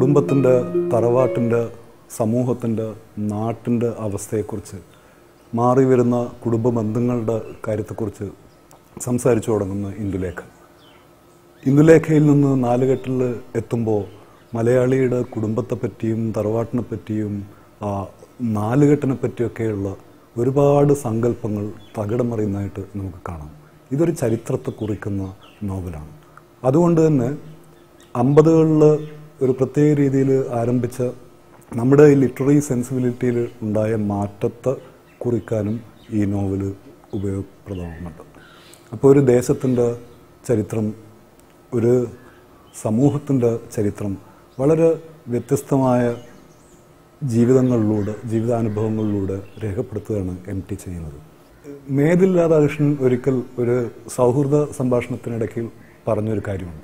കുടുംബത്തിൻ്റെ തറവാട്ടിൻ്റെ സമൂഹത്തിൻ്റെ നാട്ടിൻ്റെ അവസ്ഥയെക്കുറിച്ച് മാറി വരുന്ന കുടുംബ ബന്ധങ്ങളുടെ കാര്യത്തെക്കുറിച്ച് സംസാരിച്ചു തുടങ്ങുന്ന ഇന്ദുലേഖ ഇന്ദുലേഖയിൽ നിന്ന് നാലുകെട്ടിൽ എത്തുമ്പോൾ മലയാളിയുടെ കുടുംബത്തെ പറ്റിയും തറവാട്ടിനെ പറ്റിയും ആ നാലുകെട്ടിനെ പറ്റിയൊക്കെയുള്ള ഒരുപാട് സങ്കല്പങ്ങൾ തകിടമറിയുന്നതായിട്ട് നമുക്ക് കാണാം ഇതൊരു ചരിത്രത്തെ കുറിക്കുന്ന നോവലാണ് അതുകൊണ്ട് തന്നെ അമ്പതുകളിൽ ഒരു പ്രത്യേക രീതിയിൽ ആരംഭിച്ച നമ്മുടെ ഈ ലിറ്റററി സെൻസിബിലിറ്റിയിൽ ഉണ്ടായ മാറ്റത്തെ കുറിക്കാനും ഈ നോവൽ ഉപയോഗപ്രദമാകുന്നുണ്ട് അപ്പോൾ ഒരു ദേശത്തിൻ്റെ ചരിത്രം ഒരു സമൂഹത്തിൻ്റെ ചരിത്രം വളരെ വ്യത്യസ്തമായ ജീവിതങ്ങളിലൂടെ ജീവിതാനുഭവങ്ങളിലൂടെ രേഖപ്പെടുത്തുകയാണ് എം ടി ചെയ്യുന്നത് മേതിൽ രാധാകൃഷ്ണൻ ഒരിക്കൽ ഒരു സൗഹൃദ സംഭാഷണത്തിനിടയ്ക്ക് പറഞ്ഞൊരു കാര്യമുണ്ട്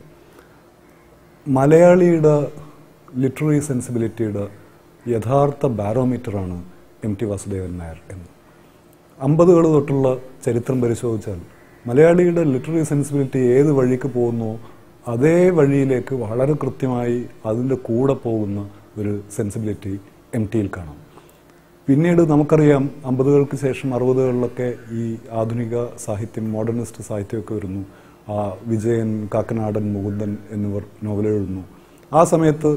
മലയാളിയുടെ ലിറ്റററി സെൻസിബിലിറ്റിയുടെ യഥാർത്ഥ ബാരോമീറ്ററാണ് എം ടി വാസുദേവൻ നായർ എന്ന് അമ്പതുകൾ തൊട്ടുള്ള ചരിത്രം പരിശോധിച്ചാൽ മലയാളിയുടെ ലിറ്റററി സെൻസിബിലിറ്റി ഏത് വഴിക്ക് പോകുന്നോ അതേ വഴിയിലേക്ക് വളരെ കൃത്യമായി അതിൻ്റെ കൂടെ പോകുന്ന ഒരു സെൻസിബിലിറ്റി എം ടിയിൽ കാണാം പിന്നീട് നമുക്കറിയാം അമ്പതുകൾക്ക് ശേഷം അറുപതുകളിലൊക്കെ ഈ ആധുനിക സാഹിത്യം മോഡേണിസ്റ്റ് സാഹിത്യമൊക്കെ വരുന്നു ആ വിജയൻ കാക്കനാടൻ മുകുന്ദൻ എന്നിവർ നോവൽ എഴുതുന്നു ആ സമയത്ത്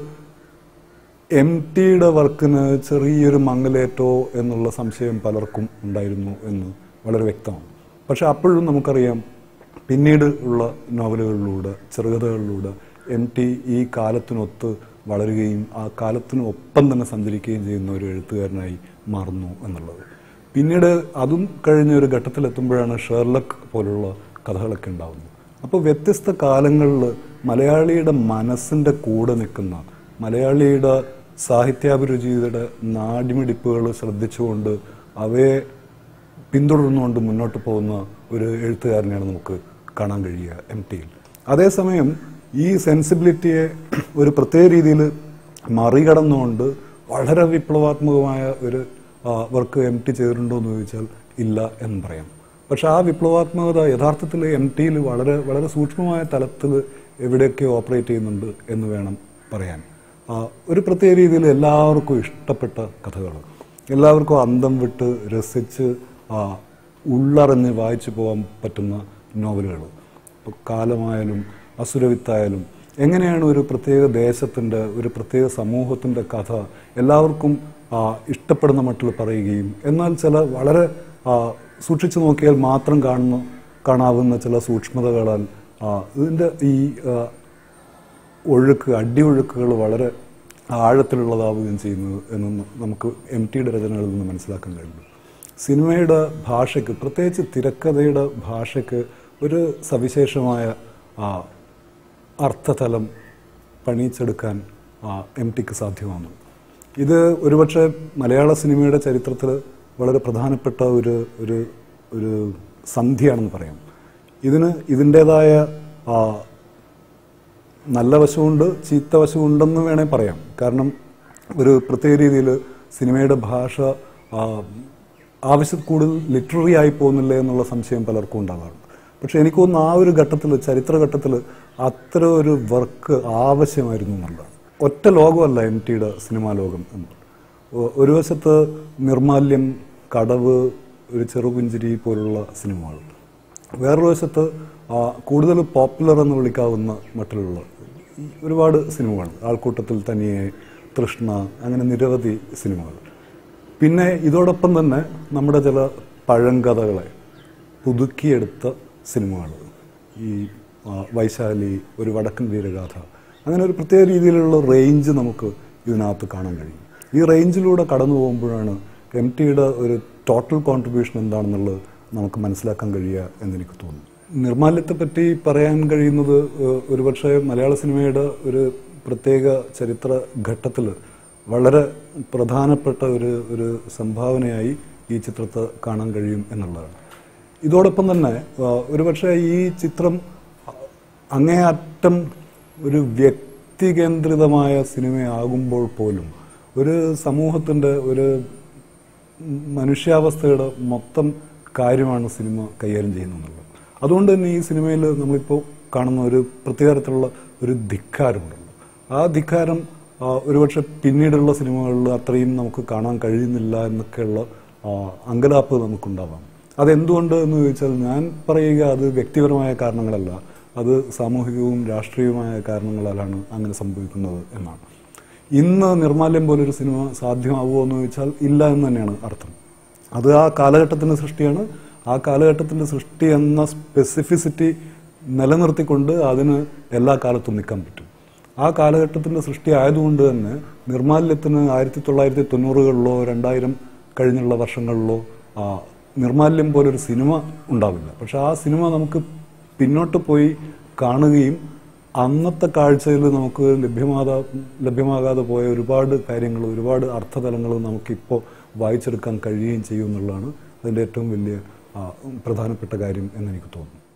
എം ടിയുടെ വർക്കിന് ചെറിയൊരു മങ്ങലേറ്റോ എന്നുള്ള സംശയം പലർക്കും ഉണ്ടായിരുന്നു എന്ന് വളരെ വ്യക്തമാണ് പക്ഷെ അപ്പോഴും നമുക്കറിയാം പിന്നീട് ഉള്ള നോവലുകളിലൂടെ ചെറുകഥകളിലൂടെ എം ടി ഈ കാലത്തിനൊത്ത് വളരുകയും ആ കാലത്തിന് ഒപ്പം തന്നെ സഞ്ചരിക്കുകയും ചെയ്യുന്ന ഒരു എഴുത്തുകാരനായി മാറുന്നു എന്നുള്ളത് പിന്നീട് അതും കഴിഞ്ഞ ഒരു ഘട്ടത്തിലെത്തുമ്പോഴാണ് ഷെർലക്ക് പോലുള്ള കഥകളൊക്കെ ഉണ്ടാകുന്നത് അപ്പോൾ വ്യത്യസ്ത കാലങ്ങളിൽ മലയാളിയുടെ മനസ്സിൻ്റെ കൂടെ നിൽക്കുന്ന മലയാളിയുടെ സാഹിത്യാഭിരുചിയുടെ നാടിമിടിപ്പുകൾ ശ്രദ്ധിച്ചുകൊണ്ട് അവയെ പിന്തുടർന്നുകൊണ്ട് മുന്നോട്ട് പോകുന്ന ഒരു എഴുത്തുകാരനെയാണ് നമുക്ക് കാണാൻ കഴിയുക എം ടിയിൽ അതേസമയം ഈ സെൻസിബിലിറ്റിയെ ഒരു പ്രത്യേക രീതിയിൽ മറികടന്നുകൊണ്ട് വളരെ വിപ്ലവാത്മകമായ ഒരു വർക്ക് എം ടി ചെയ്തിട്ടുണ്ടോ എന്ന് ചോദിച്ചാൽ ഇല്ല എന്ന് പറയാം പക്ഷെ ആ വിപ്ലവാത്മകത യഥാർത്ഥത്തിൽ എം ടിയിൽ വളരെ വളരെ സൂക്ഷ്മമായ തലത്തിൽ എവിടെയൊക്കെ ഓപ്പറേറ്റ് ചെയ്യുന്നുണ്ട് എന്ന് വേണം പറയാൻ ആ, ഒരു പ്രത്യേക രീതിയിൽ എല്ലാവർക്കും ഇഷ്ടപ്പെട്ട കഥകൾ എല്ലാവർക്കും അന്തം വിട്ട് രസിച്ച് ആ, ഉള്ളറിഞ്ഞ് വായിച്ചു പോകാൻ പറ്റുന്ന നോവലുകൾ ഇപ്പോൾ കാലമായാലും അസുരവിത്തായാലും എങ്ങനെയാണ് ഒരു പ്രത്യേക ദേശത്തിൻ്റെ ഒരു പ്രത്യേക സമൂഹത്തിൻ്റെ കഥ എല്ലാവർക്കും ആ, ഇഷ്ടപ്പെടുന്ന മട്ടിൽ പറയുകയും എന്നാൽ ചില വളരെ ആ, സൂക്ഷിച്ചു നോക്കിയാൽ മാത്രം കാണുന്ന കാണാവുന്ന ചില സൂക്ഷ്മതകളാൽ ആ, ഇതിൻ്റെ ഈ ആ, ഒഴുക്ക് അടിയൊഴുക്കുകൾ വളരെ ആഴത്തിലുള്ളതാവുകയും ചെയ്യുന്നത് എന്ന് നമുക്ക് എം ടിയുടെ രചനകളിൽ നിന്ന് മനസ്സിലാക്കാൻ കഴിയുന്നു സിനിമയുടെ ഭാഷയ്ക്ക് പ്രത്യേകിച്ച് തിരക്കഥയുടെ ഭാഷയ്ക്ക് ഒരു സവിശേഷമായ ആ, അർത്ഥതലം പണിയിച്ചെടുക്കാൻ എം ടിക്ക് സാധ്യമാണ് ഇത് ഒരുപക്ഷെ മലയാള സിനിമയുടെ ചരിത്രത്തിൽ വളരെ പ്രധാനപ്പെട്ട ഒരു ഒരു ഒരു സന്ധിയാണെന്ന് പറയാം ഇതിന് ഇതിൻ്റെതായ ആ, നല്ല വശമുണ്ട് ചീത്ത വശമുണ്ടെന്ന് വേണേൽ പറയാം കാരണം ഒരു പ്രത്യേക രീതിയിൽ സിനിമയുടെ ഭാഷ ആ, ആവശ്യത്തിൽ കൂടുതൽ ലിറ്റററി ആയി പോകുന്നില്ലേ എന്നുള്ള സംശയം പലർക്കും ഉണ്ടാകാറുണ്ട് പക്ഷെ എനിക്ക് തോന്നുന്നു ആ ഒരു ഘട്ടത്തിൽ ചരിത്രഘട്ടത്തിൽ അത്ര ഒരു വർക്ക് ആവശ്യമായിരുന്നു എന്നുള്ളതാണ് ഒറ്റ ലോകമല്ല എം ടിയുടെ സിനിമാ ലോകം എന്നുള്ളത് ഒ- ഒരു വശത്ത് നിർമാല്യം കടവ് ഒരു ചെറുപുഞ്ചിരി പോലുള്ള സിനിമകൾ വേറൊരു വശത്ത് ആ, കൂടുതൽ പോപ്പുലർ എന്ന് വിളിക്കാവുന്ന മട്ടിലുള്ള ഈ ഒരുപാട് സിനിമകൾ ആൾക്കൂട്ടത്തിൽ തനിയെ തൃഷ്ണ അങ്ങനെ നിരവധി സിനിമകൾ പിന്നെ ഇതോടൊപ്പം തന്നെ നമ്മുടെ ചില പഴങ്കഥകളെ പുതുക്കിയെടുത്ത സിനിമകൾ ഈ ആ, വൈശാലി ഒരു വടക്കൻ വീരഗാഥ അങ്ങനെ ഒരു പ്രത്യേക രീതിയിലുള്ള റേഞ്ച് നമുക്ക് ഇതിനകത്ത് കാണാൻ കഴിയും ഈ റേഞ്ചിലൂടെ കടന്നു പോകുമ്പോഴാണ് എം ടിയുടെ ഒരു ടോട്ടൽ കോൺട്രിബ്യൂഷൻ എന്താണെന്നുള്ളത് നമുക്ക് മനസ്സിലാക്കാൻ കഴിയുക എന്നെനിക്ക് തോന്നുന്നു നിർമാല്യത്തെ പറ്റി പറയാൻ കഴിയുന്നത് ഏഹ്, ഒരുപക്ഷെ മലയാള സിനിമയുടെ ഒരു പ്രത്യേക ചരിത്ര ഘട്ടത്തിൽ വളരെ പ്രധാനപ്പെട്ട ഒരു ഒരു സംഭാവനയായി ഈ ചിത്രത്തെ കാണാൻ കഴിയും എന്നുള്ളതാണ് ഇതോടൊപ്പം തന്നെ ആ, ഒരുപക്ഷെ ഈ ചിത്രം അങ്ങേയറ്റം ഒരു വ്യക്തികേന്ദ്രിതമായ സിനിമയാകുമ്പോൾ പോലും ഒരു സമൂഹത്തിൻ്റെ ഒരു മനുഷ്യാവസ്ഥയുടെ മൊത്തം കാര്യമാണ് സിനിമ കൈകാര്യം ചെയ്യുന്നത് അതുകൊണ്ട് തന്നെ ഈ സിനിമയിൽ നമ്മളിപ്പോൾ കാണുന്ന ഒരു പ്രത്യേക തരത്തിലുള്ള ഒരു ധിക്കാരമുണ്ടല്ലോ ആ ധിക്കാരം ആ, ഒരുപക്ഷെ പിന്നീടുള്ള സിനിമകളിൽ അത്രയും നമുക്ക് കാണാൻ കഴിയുന്നില്ല എന്നൊക്കെയുള്ള ആ, അങ്കലാപ്പ് നമുക്കുണ്ടാവാം അതെന്തുകൊണ്ട് എന്ന് ചോദിച്ചാൽ ഞാൻ പറയുക അത് വ്യക്തിപരമായ കാരണങ്ങളല്ല അത് സാമൂഹികവും രാഷ്ട്രീയവുമായ കാരണങ്ങളാലാണ് അങ്ങനെ സംഭവിക്കുന്നത് എന്നാണ് ഇന്ന് നിർമാല്യം പോലൊരു സിനിമ സാധ്യമാവുമോ എന്ന് ചോദിച്ചാൽ ഇല്ല എന്ന് തന്നെയാണ് അർത്ഥം അത് ആ കാലഘട്ടത്തിൻ്റെ സൃഷ്ടിയാണ് ആ കാലഘട്ടത്തിൻ്റെ സൃഷ്ടി എന്ന സ്പെസിഫിസിറ്റി നിലനിർത്തിക്കൊണ്ട് അതിന് എല്ലാ കാലത്തും നിൽക്കാൻ പറ്റും ആ കാലഘട്ടത്തിൻ്റെ സൃഷ്ടി ആയതുകൊണ്ട് തന്നെ നിർമാല്യത്തിന് ആയിരത്തി തൊള്ളായിരത്തി തൊണ്ണൂറുകളിലോ രണ്ടായിരം കഴിഞ്ഞുള്ള വർഷങ്ങളിലോ ആ, നിർമാല്യം പോലൊരു സിനിമ ഉണ്ടാവില്ല പക്ഷെ ആ സിനിമ നമുക്ക് പിന്നോട്ട് പോയി കാണുകയും അന്നത്തെ കാഴ്ചയിൽ നമുക്ക് ലഭ്യമാകാ ലഭ്യമാകാതെ പോയ ഒരുപാട് കാര്യങ്ങൾ ഒരുപാട് അർത്ഥതലങ്ങൾ നമുക്കിപ്പോൾ വായിച്ചെടുക്കാൻ കഴിയുകയും ചെയ്യും എന്നുള്ളതാണ് അതിൻ്റെ ഏറ്റവും വലിയ ആ, പ്രധാനപ്പെട്ട കാര്യം എന്നെനിക്ക് തോന്നുന്നു